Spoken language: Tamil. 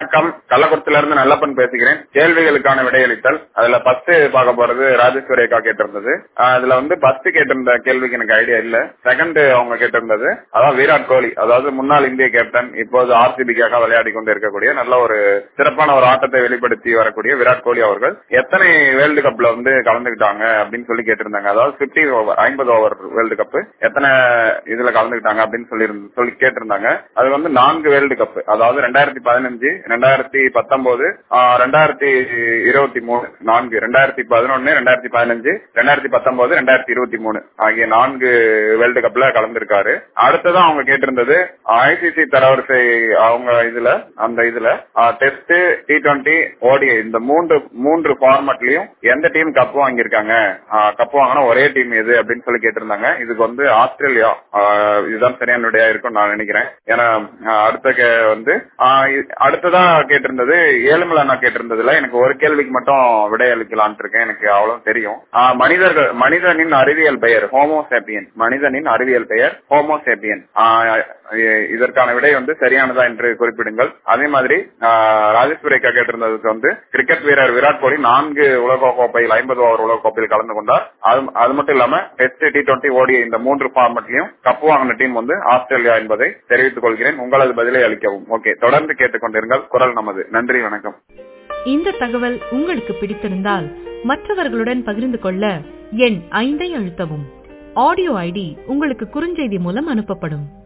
வணக்கம் கள்ளக்குறிச்சில இருந்து நல்லப்பன் பேசுகிறேன் கேள்விகளுக்கான விடையளித்தல் அதுல ஃபர்ஸ்ட் பார்க்க போறது ராஜேஸ்வரி அக்கா கேட்டிருந்தது ஆஹ் அதுல வந்து ஃபர்ஸ்ட் கேட்டிருந்த கேள்விக்கு எனக்கு ஐடியா இல்ல செகண்ட் அவங்க கேட்டிருந்தது அதாவது விராட் கோலி அதாவது முன்னாள் இந்திய கேப்டன் இப்போது ஆர்சிபிக்காக விளையாடி கொண்டு இருக்கக்கூடிய நல்ல ஒரு சிறப்பான ஒரு ஆட்டத்தை வெளிப்படுத்தி வரக்கூடிய விராட் கோலி அவர்கள் எத்தனை வேர்ல்டு கப்ல வந்து கலந்துக்கிட்டாங்க அப்படின்னு சொல்லி கேட்டிருந்தாங்க அதாவது பிப்டி ஓவர் ஐம்பது ஓவர் வேர்ல்டு கப் எத்தனை இதுல கலந்துக்கிட்டாங்க அப்படின்னு சொல்லி சொல்லி கேட்டிருந்தாங்க அது வந்து நான்கு வேர்ல்டு கப் அதாவது ரெண்டாயிரத்தி பதினஞ்சு ரெண்டாயிரத்தி பத்தொன்பது ரெண்டாயிரத்தி இருபத்தி மூணு நான்கு ரெண்டாயிரத்தி பதினொன்னு ரெண்டாயிரத்தி பதினஞ்சு ரெண்டாயிரத்தி பத்தொன்பது ரெண்டாயிரத்தி இருபத்தி மூணு ஆகிய நான்கு வேர்ல்டு கப்ல கலந்திருக்காரு அடுத்ததான் அவங்க கேட்டிருந்தது ஐசிசி தரவரிசை அவங்க இதுல அந்த இதுல டெஸ்ட் டி டுவெண்டி ஓடிஐ இந்த மூன்று மூன்று ஃபார்மட்லயும் எந்த டீம் கப் வாங்கியிருக்காங்க கப் வாங்கினா ஒரே டீம் எது அப்படின்னு சொல்லி கேட்டிருந்தாங்க இதுக்கு வந்து ஆஸ்திரேலியா ஆஹ் இதுதான் சரியான விடையா இருக்கும் நான் நினைக்கிறேன் ஏன்னா ஆஹ் அடுத்த கே- வந்து ஆஹ் இ- அடுத்ததா கேட்டிருந்தது ஏழுமலை அண்ணா கேட்டிருந்ததுல எனக்கு ஒரு கேள்விக்கு மட்டும் விடையளிக்கலான்ட்டு இருக்கேன் எனக்கு அவ்வளவு தெரியும் ஆஹ் மனிதர்கள் மனிதனின் அறிவியல் பெயர் ஹோமோசேப்பியன் மனிதனின் அறிவியல் பெயர் ஹோமோசேப்பியன் இதற்கான விடை வந்து சரியானதா என்று குறிப்பிடுங்கள் அதே மாதிரி ஆஹ் ராஜேஸ்வரி அக்கா கேட்டிருந்ததுக்கு வந்து கிரிக்கெட் வீரர் விராட் கோலி நான்கு உலக கோப்பையில் ஐம்பது ஓவர் உலக கோப்பையில் கலந்து கொண்டார் அது அது மட்டும் இல்லாம டெஸ்ட் டி டுவெண்டி ஓடி இந்த மூன்று ஃபார்மட்லயும் கப்பு வாங்கின டீம் வந்து ஆஸ்திரேலியா என்பதை தெரிவித்துக் கொள்கிறேன் உங்களது பதிலை அளிக்கவும் ஓகே தொடர்ந்து கேட்டுக்கொண்டிருங்கள் குரல் நமது நன்றி வணக்கம் இந்த தகவல் உங்களுக்கு பிடித்திருந்தால் மற்றவர்களுடன் பகிர்ந்து கொள்ள எண் ஐந்தை அழுத்தவும் ஆடியோ ஐடி உங்களுக்கு குறுஞ்செய்தி மூலம் அனுப்பப்படும்